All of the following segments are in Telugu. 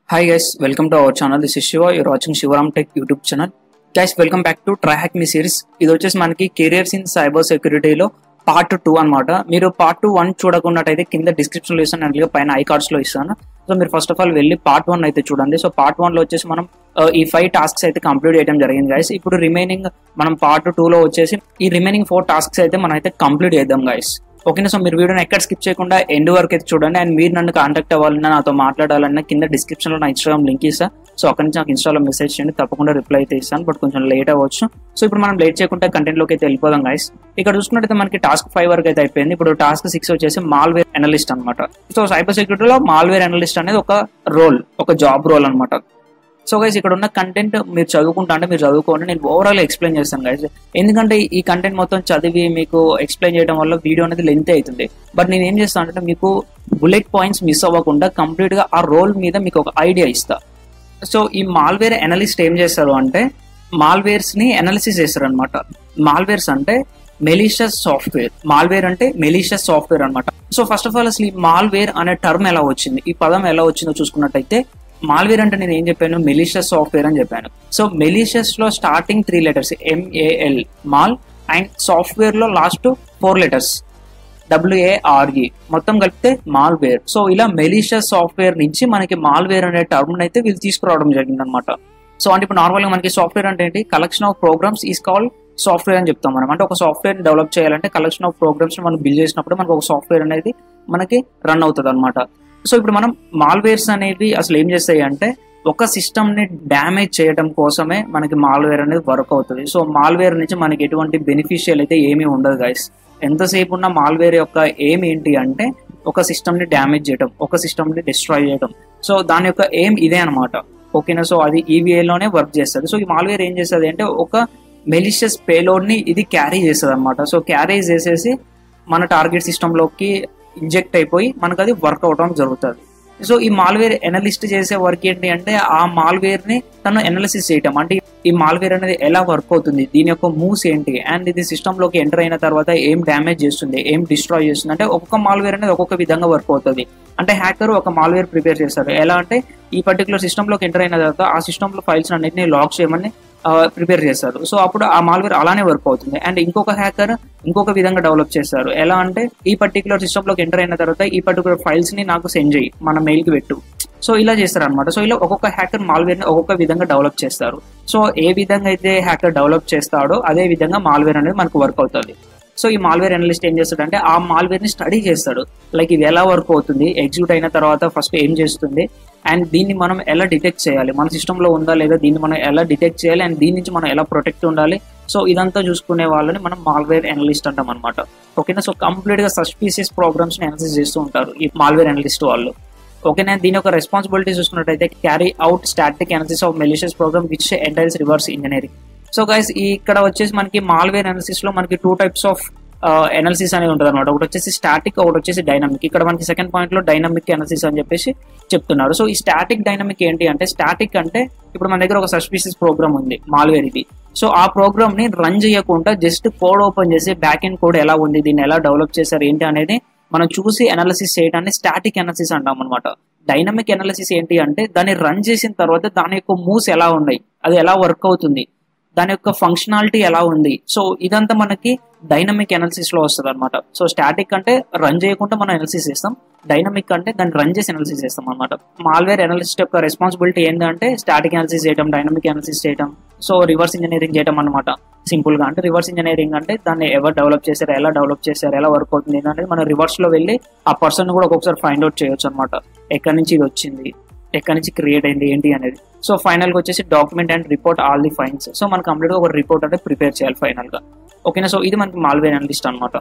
Hi guys, welcome to our channel. This is Shiva. You're watching Shivaram Tech YouTube channel. Guys welcome back to try hack me series ఇది వచ్చేసి మనకి కెరియర్స్ ఇన్ సైబర్ సెక్యూరిటీలో పార్ట్ టూ అన్నమాట మీరు పార్ట్ టూ వన్ చూడకున్నట్టయితే కింద డిస్క్రిప్షన్ లో ఇస్తాను అండ్ పైన ఐ కార్డ్స్ లో ఇస్తాను సో మీరు ఫస్ట్ ఆఫ్ ఆల్ వెళ్ళి పార్ట్ వన్ అయితే చూడండి సో పార్ట్ వన్ లో వచ్చేసి మనం ఆ, ఈ ఫైవ్ టాస్క్స్ అయితే కంప్లీట్ చేయడం జరిగింది గైస్ ఇప్పుడు రిమైనింగ్ మనం పార్ట్ టూ లో వచ్చేసి ఈ రిమైనింగ్ ఫోర్ టాస్క్స్ అయితే మనం అయితే కంప్లీట్ చేద్దాం గైస్ ఓకేనా సో మీరు వీడియోని ఎక్కడ స్కిప్ చేయకుండా ఎండ్ వరకు అయితే చూడండి అండ్ మీరు నన్ను కాంటాక్ట్ అవ్వాలన్నా నాతో మాట్లాడాలన్నా కింద డిస్క్రిప్షన్ లో నా ఇన్స్టాగ్రామ్ లింక్ ఇస్తా సో అక్కడ నుంచి నాకు ఇన్స్టాలో మెసేజ్ చేయండి తప్పకుండా రిప్లై అయితే ఇస్తాను బట్ కొంచెం లేట్ అవ్వచ్చు సో ఇప్పుడు మనం లేట్ చేయకుండా కంటెంట్ లోకి అయితే వెళ్ళిపోదాం గైస్ ఇక్కడ చూసుకున్నట్టయితే మనకి టాస్క్ ఫైవ్ వరకు అయితే అయిపోయింది ఇప్పుడు టాస్క్ సిక్స్ వచ్చేసి మాల్వేర్ అనలిస్ట్ అన్నమాట సో సైబర్ సెక్యూరిటీలో మాల్వేర్ అనలిస్ట్ అనేది ఒక రోల్ ఒక జాబ్ రోల్ అన్నమాట సో గైస్ ఇక్కడ ఉన్న కంటెంట్ మీరు చదువుకుంటా అంటే మీరు చదువుకోండి నేను ఓవరాల్ ఎక్స్ప్లెయిన్ చేస్తాను గైస్ ఎందుకంటే ఈ కంటెంట్ మొత్తం చదివి మీకు ఎక్స్ప్లెయిన్ చేయడం వల్ల వీడియో అనేది లెంత్ అవుతుంది బట్ నేను ఏం చేస్తాను అంటే మీకు బుల్లెట్ పాయింట్స్ మిస్ అవ్వకుండా కంప్లీట్ గా ఆ రోల్ మీద మీకు ఒక ఐడియా ఇస్తా సో ఈ మాల్వేర్ అనలిస్ట్ ఏం చేస్తారు అంటే మాల్వేర్స్ ని అనాలిసిస్ చేస్తారు అనమాట మాల్వేర్స్ అంటే మెలీషియస్ సాఫ్ట్వేర్ మాల్వేర్ అంటే మెలీషియస్ సాఫ్ట్వేర్ అన్నమాట సో ఫస్ట్ ఆఫ్ ఆల్ అసలు ఈ మాల్వేర్ అనే టర్మ్ ఎలా వచ్చింది ఈ పదం ఎలా వచ్చిందో చూసుకున్నట్టయితే మాల్వేర్ అంటే నేను ఏం చెప్పాను మెలీషియస్ సాఫ్ట్వేర్ అని చెప్పాను సో మెలీషియస్ లో starting three letters M A L mal and software లో లాస్ట్ ఫోర్ లెటర్స్ డబ్ల్యూఏఆర్ఈ మొత్తం కలిపితే మాల్వేర్ సో ఇలా మెలీషియస్ సాఫ్ట్వేర్ నుంచి మనకి మాల్వేర్ అనే టర్మ్ అయితే వీళ్ళు తీసుకురావడం జరిగింది అనమాట సో అంటే ఇప్పుడు నార్మల్ గా మనకి సాఫ్ట్వేర్ అంటే ఏంటి collection of programs is called software అని చెప్తాం మనం అంటే ఒక సాఫ్ట్వేర్ డెవలప్ చేయాలంటే కలెక్షన్ ఆఫ్ ప్రోగ్రామ్స్ మనం బిల్డ్ చేసినప్పుడు మనకు ఒక సాఫ్ట్వేర్ అనేది మనకి రన్ అవుతుంది అనమాట సో ఇప్పుడు మనం మాల్వేర్స్ అనేవి అసలు ఏం చేస్తాయి అంటే ఒక సిస్టమ్ ని డ్యామేజ్ చేయడం కోసమే మనకి మాల్వేర్ అనేది వర్క్ అవుతుంది సో మాల్వేర్ నుంచి మనకి ఎటువంటి బెనిఫిషియల్ అయితే ఏమీ ఉండదు గైస్ ఎంతసేపు ఉన్న మాల్వేర్ యొక్క ఎయిమ్ ఏంటి అంటే ఒక సిస్టమ్ ని డ్యామేజ్ చేయడం ఒక సిస్టమ్ ని డిస్ట్రాయ్ చేయడం సో దాని యొక్క ఎయిమ్ ఇదే అనమాట ఓకేనా సో అది EVA లోనే వర్క్ చేస్తుంది సో ఈ మాల్వేర్ ఏం చేస్తుంది అంటే ఒక మెలిషియస్ పేలోడ్ ని ఇది క్యారీ చేస్తుంది అనమాట సో క్యారీ చేసేసి మన టార్గెట్ సిస్టమ్ లోకి ఇంజెక్ట్ అయిపోయి మనకు అది వర్క్ అవడం జరుగుతుంది సో ఈ మాల్వేర్ ఎనలిస్ట్ చేసే వర్క్ ఏంటి అంటే ఆ మాల్వేర్ ని తను ఎనాలిసిస్ చేయటం అంటే ఈ మాల్వేర్ అనేది ఎలా వర్క్ అవుతుంది దీని యొక్క మూవ్స్ ఏంటి అండ్ ఇది సిస్టమ్ లోకి ఎంటర్ అయిన తర్వాత ఏం డ్యామేజ్ చేస్తుంది ఏం డిస్ట్రాయ్ చేస్తుంది అంటే ఒక్కొక్క మాల్వేర్ అనేది ఒక్కొక్క విధంగా వర్క్ అవుతుంది అంటే హ్యాకర్ ఒక మాల్వేర్ ప్రిపేర్ చేస్తారు ఎలా అంటే ఈ పర్టికులర్ సిస్టమ్ లోకి ఎంటర్ అయిన తర్వాత ఆ సిస్టమ్ లో ఫైల్స్ అన్నింటినీ లాక్ చేయమని ప్రిపేర్ చేస్తారు సో అప్పుడు ఆ మాల్వేర్ అలానే వర్క్ అవుతుంది అండ్ ఇంకొక హ్యాకర్ ఇంకొక విధంగా డెవలప్ చేస్తారు ఎలా అంటే ఈ పర్టికులర్ సిస్టమ్ లోకి ఎంటర్ అయిన తర్వాత ఈ పర్టికులర్ ఫైల్స్ ని నాకు సెండ్ చేయి మన మెయిల్ కి పెట్టు సో ఇలా చేస్తారు అనమాట సో ఇలా ఒక్కొక్క హ్యాకర్ మాల్వేర్ ని ఒక్కొక్క విధంగా డెవలప్ చేస్తారు సో ఏ విధంగా అయితే హ్యాకర్ డెవలప్ చేస్తాడో అదే విధంగా మాల్వేర్ అనేది మనకు వర్క్ అవుతుంది సో ఈ మాల్వేర్ అనలిస్ట్ ఏం చేస్తాడంటే ఆ మాల్వేర్ ని స్టడీ చేస్తాడు లైక్ ఇది ఎలా వర్క్ అవుతుంది ఎగ్జిక్యూట్ అయిన తర్వాత ఫస్ట్ ఏం చేస్తుంది అండ్ దీన్ని మనం ఎలా డిటెక్ట్ చేయాలి మన సిస్టమ్ లో ఉందా లేదా దీన్ని మనం ఎలా డిటెక్ట్ చేయాలి అండ్ దీని నుంచి మనం ఎలా ప్రొటెక్ట్ ఉండాలి సో ఇదంతా చూసుకునే వాళ్ళని మనం మాల్వేర్ అనలిస్ట్ అంటాం అనమాట ఓకేనా సో కంప్లీట్ గా సస్పీసియస్ ప్రోగ్రామ్స్ ని అనాలిసిస్ చేస్తూ ఉంటారు ఈ మాల్వేర్ అనలిస్ట్ వాళ్ళు ఓకేనా దీని యొక్క రెస్పాన్సిబిలిటీ చూసుకున్నట్టయితే carry out static analysis of malicious program which entails reverse engineering so guys ఇక్కడ వచ్చేసి మనకి మాల్వేర్ అనాలిసిస్ లో మనకి టూ టైప్స్ ఆఫ్ ఎనాలిసిస్ అనేది ఉంటుంది అనమాట ఒకటి వచ్చేసి స్టాటిక్ ఒకటి వచ్చేసి డైనమిక్ ఇక్కడ మనకి సెకండ్ పాయింట్ లో డైనమిక్ అనాలిసిస్ అని చెప్పేసి చెప్తున్నారు సో ఈ స్టాటిక్ డైనమిక్ ఏంటి అంటే స్టాటిక్ అంటే ఇప్పుడు మన దగ్గర ఒక సస్పీషియస్ ప్రోగ్రామ్ ఉంది మాల్వేర్ ఇది సో ఆ ప్రోగ్రామ్ ని రన్ చేయకుండా జస్ట్ కోడ్ ఓపెన్ చేసి బ్యాక్ ఎండ్ కోడ్ ఎలా ఉంది దీన్ని ఎలా డెవలప్ చేశారు ఏంటి అనేది మనం చూసి అనాలిసిస్ చేయడాన్ని స్టాటిక్ అనాలిసిస్ అంటాం అనమాట డైనమిక్ అనాలిసిస్ ఏంటి అంటే దాన్ని రన్ చేసిన తర్వాత దాని యొక్క మూవ్స్ ఎలా ఉన్నాయి అది ఎలా వర్క్ అవుతుంది దాని యొక్క ఫంక్షనాలిటీ ఎలా ఉంది సో ఇదంతా మనకి డైనమిక్ అనాలిసిస్ లో వస్తుంది అనమాట సో స్టాటిక్ అంటే రన్ చేయకుండా మనం అనాలిసిస్ చేస్తాం డైనమిక్ అంటే దాన్ని రన్ చేసి అనాలిసిస్ చేస్తాం అనమాట మాల్వేర్ అనలిస్ట్ యొక్క రెస్పాన్సిబిలిటీ ఏంటంటే స్టాటిక్ అనాలిసిస్ చేయడం డైనమిక్ అనాలిసిస్ చేయడం సో రివర్స్ ఇంజనీరింగ్ చేయడం అనమాట సింపుల్ గా అంటే రివర్స్ ఇంజనీరింగ్ అంటే దాన్ని ఎవరు డెవలప్ చేశారు ఎలా డెవలప్ చేశారు ఎలా వర్క్ అవుతుంది అనేది మనం రివర్స్ లో వెళ్ళి ఆ పర్సన్ కూడా ఒక్కొక్కసారి ఫైండ్ అవుట్ చేయొచ్చు అనమాట ఎక్కడి నుంచి ఇది వచ్చింది ఎక్కడి నుంచి క్రియేట్ అయింది ఏంటి అనేది సో ఫైనల్ గా వచ్చేసి document and report all the fines so మనం కంప్లీట్ గా ఒక రిపోర్ట్ అంటే ప్రిపేర్ చేయాలి ఫైనల్ గా ఓకేనా సో ఇది మనకి మాల్వేర్ అనలిస్ట్ అనమాట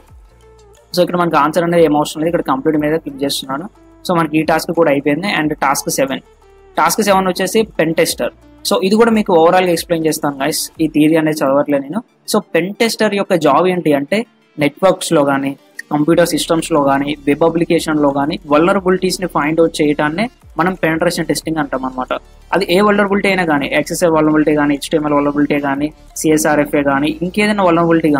సో ఇక్కడ మనకి ఆన్సర్ అనేది ఏం అవసరం లేదు ఇక్కడ కంప్లీట్ మీద క్లిక్ చేస్తున్నాను సో మనకి ఈ టాస్క్ కూడా అయిపోయింది and task seven task seven వచ్చేసి పెన్ టెస్టర్ సో ఇది కూడా మీకు ఓవరాల్ గా ఎక్స్ప్లెయిన్ చేస్తాను గైస్ ఈ థియరీ అనేది చదవట్లేదు నేను సో పెన్ టెస్టర్ యొక్క జాబ్ ఏంటి అంటే నెట్వర్క్స్ లో కానీ కంప్యూటర్ సిస్టమ్స్ లో కానీ వెబ్ అప్లికేషన్ లో కానీ వల్నరబిలిటీస్ ని ఫైండ్ అవుట్ చేయడాన్ని మనం పెనట్రేషన్ టెస్టింగ్ అంటాం అనమాట అది ఏ వల్నరబిలిటీ అయినా కానీ ఎక్సెస్ఐ వల్నరబిలిటీ కానీ హెచ్టిఎంఎల్ వల్నరబిలిటీ కానీ సిఎస్ఆర్ఎఫ్ఏ కానీ ఇంకేదైనా వల్నరబిలిటీ కానీ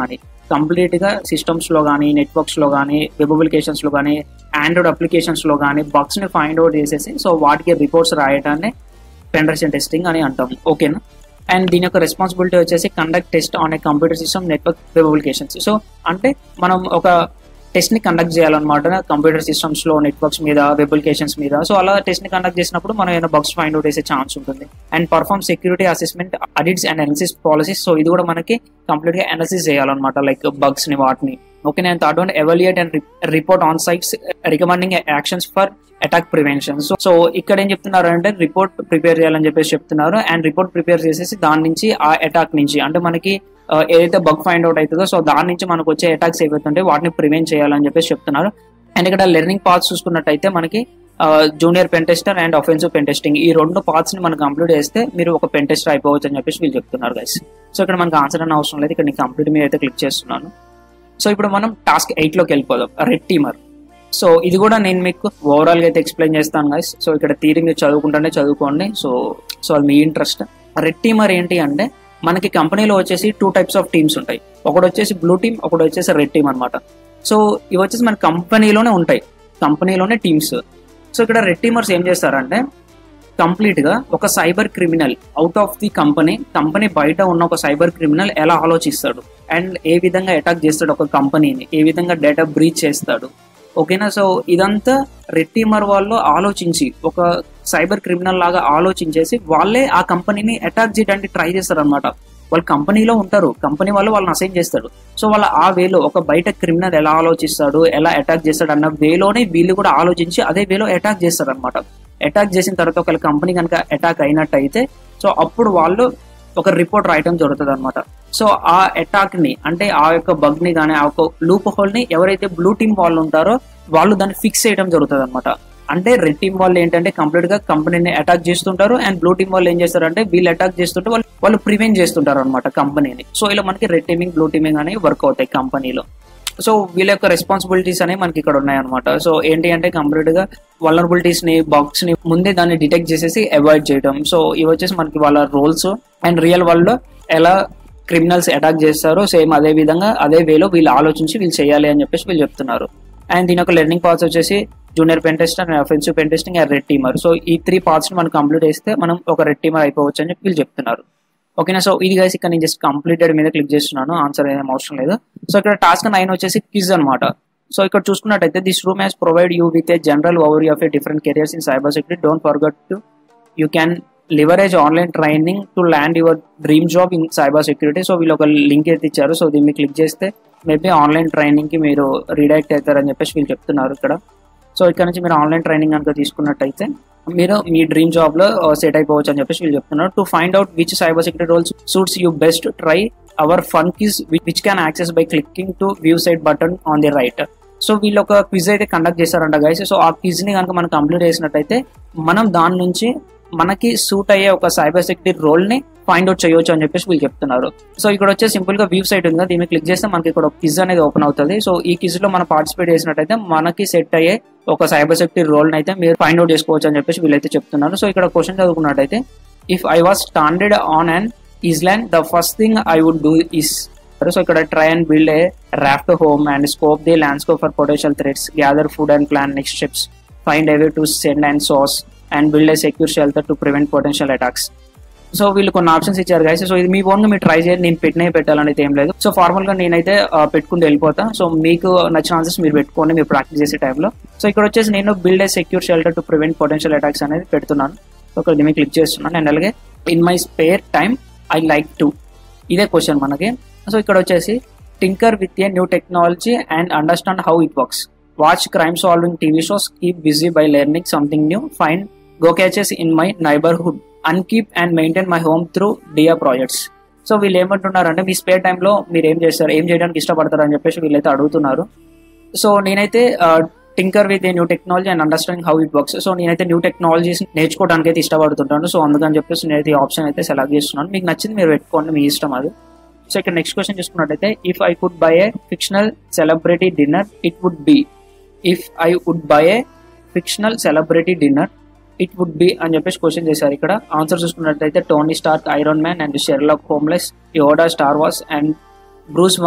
కంప్లీట్ గా సిస్టమ్స్ లో కానీ నెట్వర్క్స్ లో కానీ వెబ్ అప్లికేషన్స్ లో కానీ ఆండ్రాయిడ్ అప్లికేషన్స్ లో కానీ బగ్స్ ని ఫైండ్ అవుట్ చేసేసి సో వాటికి రిపోర్ట్స్ రాయటాన్ని పెండరేషన్ టెస్టింగ్ అని అంటాం ఓకేనా అండ్ దీని యొక్క రెస్పాన్సిబిలిటీ వచ్చేసి conduct test on a computer system network web applications so అంటే మనం ఒక టెస్ట్ ని కండక్ట్ చేయాలన్నమాట కంప్యూటర్ సిస్టమ్స్ లో నెట్వర్క్స్ మీద వెబ్ అప్లికేషన్స్ మీద సో అలా టెస్ట్ ని కండక్ట్ చేసినప్పుడు మనం ఏమైనా బగ్స్ ఫైండ్ అవుట్ చేసే ఛాన్స్ ఉంటుంది and perform security assessment audits and analysis policies so ఇది కూడా మనకి కంప్లీట్ గా అనాలిసిస్ చేయాలన్నమాట లైక్ బగ్స్ ని వాటిని ఓకే నేను third one evaluate and report on sites recommending actions for attack prevention so so ఇక్కడ ఏం చెప్తున్నారు అంటే రిపోర్ట్ ప్రిపేర్ చేయాలని చెప్పేసి చెప్తున్నారు అండ్ రిపోర్ట్ ప్రిపేర్ చేసేసి దాని నుంచి ఆ అటాక్ నుంచి అంటే మనకి ఆ, ఏదైతే బగ్ ఫైండ్ అవుట్ అవుతుందో సో దాని నుంచి మనకు వచ్చే అటాక్స్ ఏవైతే వాటిని ప్రివెంట్ చేయాలని చెప్పేసి చెప్తున్నారు అండ్ ఇక్కడ లెర్నింగ్ పాత్స్ చూసుకున్నట్టయితే మనకి junior pen tester and offensive pen testing ఈ రెండు పార్ట్స్ ని మనం కంప్లీట్ చేస్తే మీరు ఒక పెన్ టెస్టర్ అయిపోవచ్చు అని చెప్పేసి వీళ్ళు చెప్తున్నారు గైస్ సో ఇక్కడ మనకి ఆన్సర్ అని అవసరం లేదు ఇక్కడ నేను కంప్లీట్ మీద అయితే క్లిక్ చేస్తున్నాను సో ఇప్పుడు మనం టాస్క్ ఎయిట్ లోకి వెళ్ళిపోదాం రెడ్ టీమర్ సో ఇది కూడా నేను మీకు ఓవరాల్ గా అయితే ఎక్స్ప్లెయిన్ చేస్తాను గైస్ సో ఇక్కడ థీరీ మీరు చదువుకుంటేనే చదువుకోండి సో సో అది మీ ఇంట్రెస్ట్ రెడ్ టీమర్ ఏంటి అంటే మనకి కంపెనీలో వచ్చేసి టూ టైప్స్ ఆఫ్ టీమ్స్ ఉంటాయి ఒకటి వచ్చేసి బ్లూ టీమ్ ఒకటి వచ్చేసి రెడ్ టీమ్ అనమాట సో ఇవి వచ్చేసి మన కంపెనీలోనే ఉంటాయి కంపెనీలోనే టీమ్స్ సో ఇక్కడ రెడ్ టీమర్స్ ఏం చేస్తారంటే కంప్లీట్ గా ఒక cyber criminal out of the company company బయట ఉన్న ఒక సైబర్ క్రిమినల్ ఎలా ఆలోచిస్తాడు అండ్ ఏ విధంగా అటాక్ చేస్తాడు ఒక కంపెనీని ఏ విధంగా డేటా బ్రీచ్ చేస్తాడు ఓకేనా సో ఇదంతా రెడ్ టీమర్ వాళ్ళు ఆలోచించి ఒక సైబర్ క్రిమినల్ లాగా ఆలోచించేసి వాళ్ళే ఆ కంపెనీని అటాక్ చేయడానికి ట్రై చేస్తారు అనమాట వాళ్ళు కంపెనీలో ఉంటారు కంపెనీ వాళ్ళు వాళ్ళని అసైన్ చేస్తాడు సో వాళ్ళ ఆ వేలో ఒక బయట క్రిమినల్ ఎలా ఆలోచిస్తాడు ఎలా అటాక్ చేస్తాడు అన్న వేలోనే వీళ్ళు కూడా ఆలోచించి అదే వేలో అటాక్ చేస్తారు అనమాట అటాక్ చేసిన తర్వాత ఒకవేళ కంపెనీ కనుక అటాక్ అయినట్టయితే సో అప్పుడు వాళ్ళు ఒక రిపోర్ట్ రాయటం జరుగుతుంది అనమాట సో ఆ అటాక్ ని అంటే ఆ యొక్క బగ్ ని కానీ ఆ యొక్క లూప్ హోల్ ని ఎవరైతే బ్లూ టీమ్ వాళ్ళు ఉంటారో వాళ్ళు దాన్ని ఫిక్స్ చేయడం జరుగుతుంది అనమాట అంటే రెడ్ టీమ్ వాళ్ళు ఏంటంటే కంప్లీట్ గా కంపెనీని అటాక్ చేస్తుంటారు అండ్ బ్లూ టీమ్ వాళ్ళు ఏం చేస్తారంటే వీళ్ళు అటాక్ చేస్తుంటే వాళ్ళు వాళ్ళు ప్రివెంట్ చేస్తుంటారు అనమాట కంపెనీని సో ఇలా మనకి రెడ్ టీమింగ్ బ్లూ టీమింగ్ అనేవి వర్క్ అవుతాయి కంపెనీలో సో వీళ్ళ యొక్క రెస్పాన్సిబిలిటీస్ అనేవి మనకి ఇక్కడ ఉన్నాయి అనమాట సో ఏంటి అంటే కంప్లీట్ గా వలనరబిలిటీస్ ని బాక్స్ ని ముందే దాన్ని డిటెక్ట్ చేసేసి అవాయిడ్ చేయడం సో ఇవి వచ్చేసి మనకి వాళ్ళ రోల్స్ అండ్ రియల్ వరల్డ్ లో ఎలా క్రిమినల్స్ అటాక్ చేస్తారో సేమ్ అదే విధంగా అదే వేలో వీళ్ళు ఆలోచించి వీళ్ళు చేయాలి అని చెప్పేసి వీళ్ళు చెప్తున్నారు అండ్ దీని యొక్క లెర్నింగ్ పార్ట్స్ వచ్చేసి junior pen test and offensive pen testing and red teamer so ఈ త్రీ పార్ట్స్ ని మనం కంప్లీట్ చేస్తే మనం ఒక రెడ్ టీమర్ అయిపోవచ్చు అని చెప్పి వీళ్ళు చెప్తున్నారు ఓకేనా సో ఇది గైస్ ఇక్కడ నేను జస్ట్ కంప్లీటెడ్ మీద క్లిక్ చేస్తున్నాను ఆన్సర్ ఏం అవసరం లేదు సో ఇక్కడ టాస్క్ నైన్ వచ్చేసి క్విజ్ అనమాట సో ఇక్కడ చూసుకున్నట్టయితే this room has provide you with a general over of a different careers in cyber security don't forget to you can leverage online training to land your dream job in cyber security so వీళ్ళు ఒక లింక్ అయితే ఇచ్చారు సో దీన్ని క్లిక్ చేస్తే మేబీ ఆన్లైన్ ట్రైనింగ్ కి మీరు రీడైరెక్ట్ అవుతారని చెప్పేసి వీళ్ళు చెప్తున్నారు ఇక్కడ సో ఇక్కడ నుంచి మీరు ఆన్లైన్ ట్రైనింగ్ కనుక తీసుకున్నట్టయితే మీరు మీ డ్రీమ్ జాబ్ లో సెట్ అయిపోవచ్చు అని చెప్పేసి వీళ్ళు చెప్తున్నారు to find out which cyber security roles suits you best try our fun quiz which can access by clicking to view side button on the right so వీళ్ళు ఒక క్విజ్ అయితే కండక్ట్ చేశారంట గైస్ సో ఆ క్విజ్ ని కనుక మనం కంప్లీట్ చేసినట్టయితే మనం దాని నుంచి మనకి సూట్ అయ్యే ఒక సైబర్ సెక్యూరిటీ రోల్ ని ఫైండ్ అవుట్ చేయొచ్చు అని చెప్పేసి వీళ్ళు చెప్తున్నారు సో ఇక్కడ వచ్చే సింపుల్ గా వ్యూ సైట్ ఉంది దీన్ని క్లిక్ చేస్తే మనకి ఇక్కడ క్విజ్ అనేది ఓపెన్ అవుతుంది సో ఈ క్విజ్ లో మనం పార్టిసిపేట్ చేసినట్టయితే మనకి సెట్ అయ్యే ఒక సైబర్ సెక్యూరిటీ రోల్ అయితే మీరు ఫైండ్ అవుట్ చేసుకోవచ్చు అని చెప్పేసి వీళ్ళైతే చెప్తున్నారు సో ఇక్కడ క్వశ్చన్ చదువుకున్నట్టయితే if I was stranded on an island the first thing I would do is so ఇక్కడ try and build a raft home and scope the landscape for potential threats gather food and plan next steps find away to send and source and build a secure shelter to prevent potential attacks so వీళ్ళు కొన్ని ఆప్షన్స్ ఇచ్చారు గైస్ సో ఇది మీ ఓన్ గా మీరు ట్రై చేయండి నేను పెట్టినే పెట్టాలని అయితే ఏం లేదు సో ఫార్మల్ గా నేనైతే ఆ, పెట్టుకుంటూ వెళ్ళిపోతా సో మీకు నచ్చిన ఆన్సర్స్ మీరు పెట్టుకోండి మీరు ప్రాక్టీస్ చేసే టైంలో సో ఇక్కడ వచ్చేసి నేను build a secure shelter to prevent potential attacks అనేది పెడుతున్నాను సో ఇక్కడ దీన్ని క్లిక్ చేస్తున్నాను అండ్ అలాగే in my spare time I like to ఇదే క్వశ్చన్ మనకి సో ఇక్కడ వచ్చేసి tinker with a new technology and understand how it works watch crime solving TV shows keep busy by learning something new find geocaches in my neighbourhood upkeep and maintain my home through DIY projects so వీళ్ళు ఏమంటున్నారంటే మీ స్పేర్ టైంలో మీరు ఏం చేస్తారు ఏం చేయడానికి ఇష్టపడతారు అని చెప్పేసి వీళ్ళైతే అడుగుతున్నారు సో నేనైతే tinker with a new technology and understanding how it works so నేనైతే న్యూ టెక్నాలజీస్ నేర్చుకోవడానికి అయితే ఇష్టపడుతుంటాను సో అందుకని చెప్పేసి నేనైతే ఈ ఆప్షన్ అయితే సెలెక్ట్ చేస్తున్నాను మీకు నచ్చింది మీరు పెట్టుకోండి మీ ఇష్టం అది సో ఇక్కడ నెక్స్ట్ క్వశ్చన్ చూసుకున్నట్టయితే if I could buy a fictional celebrity dinner it would be if I would buy a fictional celebrity dinner it would be అని చెప్పేసి క్వశ్చన్ చేశారు ఇక్కడ ఆన్సర్ చూసుకున్నట్టయితే Tony Stark Iron Man and Sherlock హోమ్లెస్ Yoda Star Wars and Bruce Wayne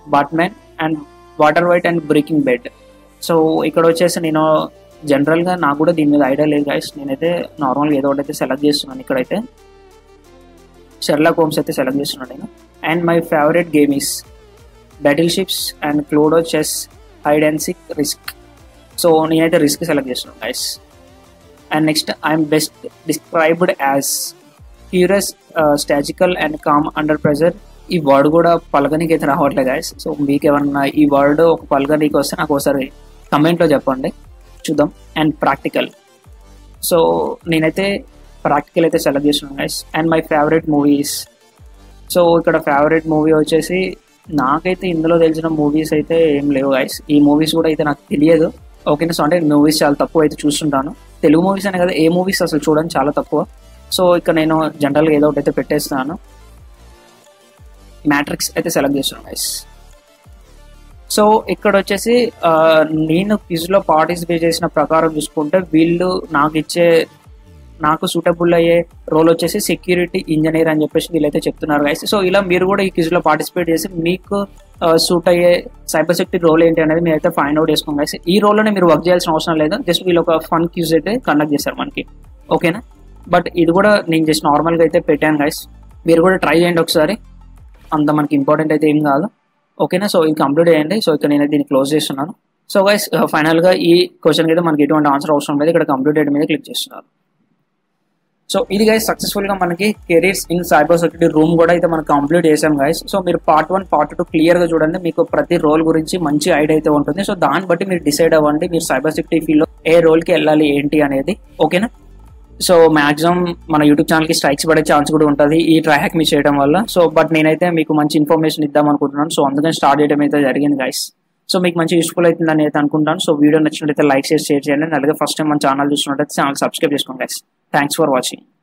Batman and Walter White and Breaking Bad so ఇక్కడ వచ్చేసి నేను జనరల్గా నాకు కూడా దీని మీద ఐడియా లేదు గైస్ నేనైతే నార్మల్గా ఏదో ఒకటి అయితే సెలెక్ట్ చేస్తున్నాను ఇక్కడైతే షెర్లాక్ హోమ్స్ అయితే సెలెక్ట్ చేస్తున్నాను నేను and my favourite game is battle ships and Cluedo chess hide and seek risk so నేనైతే రిస్క్ సెలెక్ట్ చేస్తున్నాను guys and next I'm best described as curious strategical and calm under pressure ఈ వర్డ్ కూడా పలకనీకి అయితే రావట్లేదు గాయస్ సో మీకు ఏమన్నా ఈ వర్డ్ ఒక పలకనీకి వస్తే నాకు ఒకసారి కమెంట్లో చెప్పండి చూద్దాం అండ్ ప్రాక్టికల్ సో నేనైతే ప్రాక్టికల్ అయితే సెలెక్ట్ చేస్తున్నాను guys and my favourite movies so ఇక్కడ ఫేవరెట్ మూవీ వచ్చేసి నాకైతే ఇందులో తెలిసిన మూవీస్ అయితే ఏం లేవు గైస్ ఈ మూవీస్ కూడా అయితే నాకు తెలియదు ఓకేనా సో అంటే మూవీస్ చాలా తక్కువ అయితే చూస్తుంటాను తెలుగు మూవీస్ అనే కదా ఏ మూవీస్ అసలు చూడడం చాలా తక్కువ సో ఇక్కడ నేను జనరల్గా ఏదో ఒకటి అయితే పెట్టేస్తున్నాను మ్యాట్రిక్స్ అయితే సెలెక్ట్ చేస్తున్నాను గైస్ సో ఇక్కడ వచ్చేసి నేను క్విజ్లో పార్టిసిపేట్ చేసిన ప్రకారం చూసుకుంటే వీళ్ళు నాకు ఇచ్చే నాకు సూటబుల్ అయ్యే రోల్ వచ్చేసి సెక్యూరిటీ ఇంజనీర్ అని చెప్పేసి వీళ్ళైతే చెప్తున్నారు గైస్ సో ఇలా మీరు కూడా ఈ క్విజ్లో పార్టిసిపేట్ చేసి మీకు సూట్ అయ్యే సైబర్ సెక్యూరిటీ రోల్ ఏంటి అనేది మీరు అయితే ఫైండ్ అవుట్ చేసుకోండి గైస్ ఈ రోల్లోనే మీరు వర్క్ చేయాల్సిన అవసరం లేదు జస్ట్ వీళ్ళు ఒక ఫన్ క్యూజ్ అయితే కండక్ట్ చేశారు మనకి ఓకేనా బట్ ఇది కూడా నేను జస్ట్ నార్మల్గా అయితే పెట్టాను గైస్ మీరు కూడా ట్రై చేయండి ఒకసారి అంత మనకి ఇంపార్టెంట్ అయితే ఏం కాదు ఓకేనా సో ఇది కంప్లీట్ చేయండి సో ఇక్కడ నేను దీన్ని క్లోజ్ చేస్తున్నాను సో గైస్ ఫైనల్గా ఈ క్వశ్చన్కి అయితే మనకి ఎటువంటి ఆన్సర్ అవసరం లేదు ఇక్కడ కంప్లీట్ చేయడం మీద క్లిక్ చేస్తున్నారు సో ఇది గైస్ సక్సెస్ఫుల్ గా మనకి careers in cyber security room కూడా అయితే మనం కంప్లీట్ చేసాం గైస్ సో మీరు part one part two clear గా చూడండి మీకు ప్రతి రోల్ గురించి మంచి ఐడియా అయితే ఉంటుంది సో దాన్ని బట్టి మీరు డిసైడ్ అవ్వండి మీరు సైబర్ సెక్యూరిటీ ఫీల్డ్ లో ఏ రోల్ కి వెళ్ళాలి ఏంటి అనేది ఓకేనా సో మాక్సిమం మన యూట్యూబ్ ఛానల్ కి స్ట్రైక్స్ పడే ఛాన్స్ కూడా ఉంటుంది ఈ ట్రై హ్యాక్ మీ చేయడం వల్ల సో బట్ నేనైతే మీకు మంచి ఇన్ఫర్మేషన్ ఇద్దాం అనుకుంటున్నాను సో అందుకని స్టార్ట్ చేయడం అయితే జరిగింది గైస్ సో మీకు మంచి యూస్ఫుల్ అవుతుందని అయితే అనుకుంటాను సో వీడియో నచ్చినట్లయితే లైక్ చేసి షేర్ చేయండి అలాగే ఫస్ట్ టైం మన ఛానల్ చూసినట్టయితే ఛానల్ సబ్స్క్రైబ్ చేసుకోండి గైస్ థ్యాంక్స్ ఫర్ వాచింగ్